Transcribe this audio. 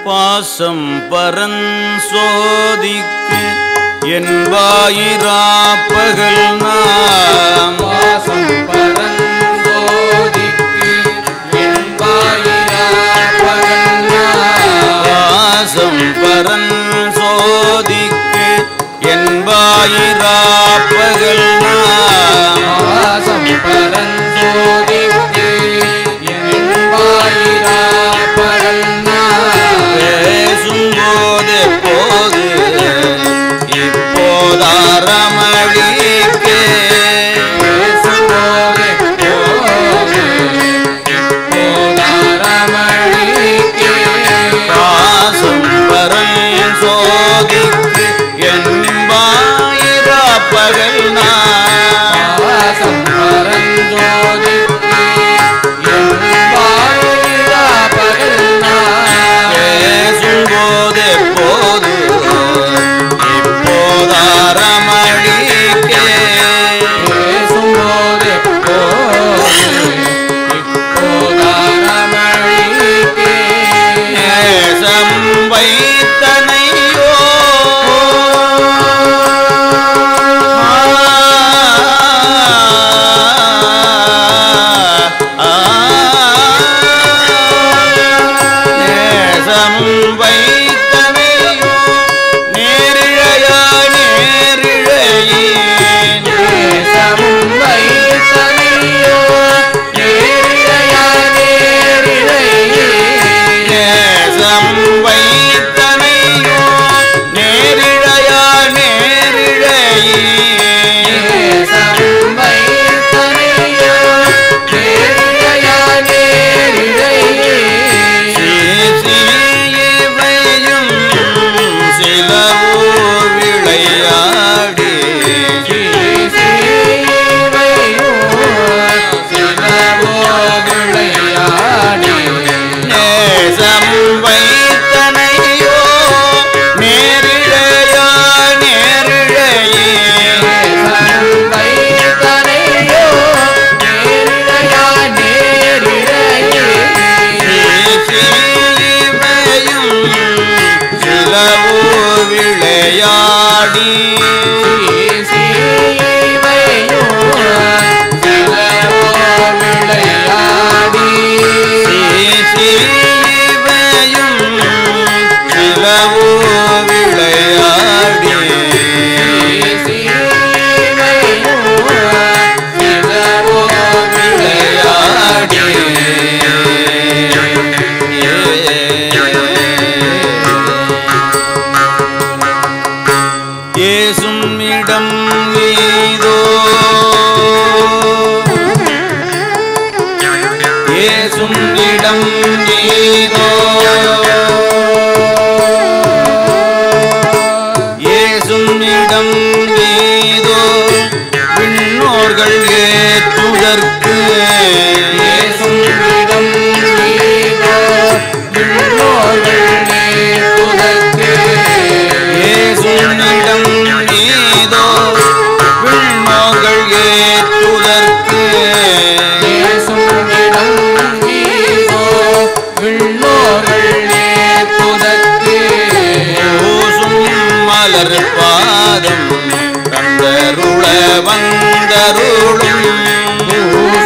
பாசம் பரஞ்சோதிக்கு என் வாயிராப்பகல் நாம் பாசம் பரஞ்சோதிக்கு என் வாயிலாப்பகல் பாசம் பரஞ்சோதிக்கு என் வாயிராப்பகல் நாம் பாசம் பரஞ்சோதிக்கு என் வாயிலாப்பகல் பேசும்போது போது இப்போதாரமளிக்கே பேசும்போது போது இப்போதாரமளிக்கே பாசம் பரஞ்சோதிக்கு என் வாயிராப்பகல் நாம் பாசம் பரஞ்சோதிக்கு என் வாயிலாப்பகல் பேசும்போது போது இப்போதாரமளிக்கே பேசும்போது போது இப்போதாரமளிக்கே நேசம் வைத்தனையோ நேசம் வைத்தனையோ நேரிழையா நேரிழையே நேசமும் வைத்தனையோ நேரிழையா நேரிழையே நேசம் வைத்தனையோ நேரிழையா நேரிழையே நேசமும் வைத்தனையோ நேரிழையா நேரிழையே சீசீவையும் சிலவோ விளையாடி நேசம் வைத்தனையோ நேரிழையா நேரிழையே சீசீவையும் சிலவோ விளையாடி சீசீவையும் சிலவோ விளையாடி விளையாடி ஏசும் இடம் ஏதோ ஏசும் இடம் ஏதோ ஏசும் இடம் ஏதோ விண்ணோர்கள் ஏற்றுதற்கு ஏசும் ஏசும் இடம் ஏதோ விண்ணோர்கள் ஏற்றுதற்கு பூசும் மலர் பாதம் கண்டருள வந்தருளும்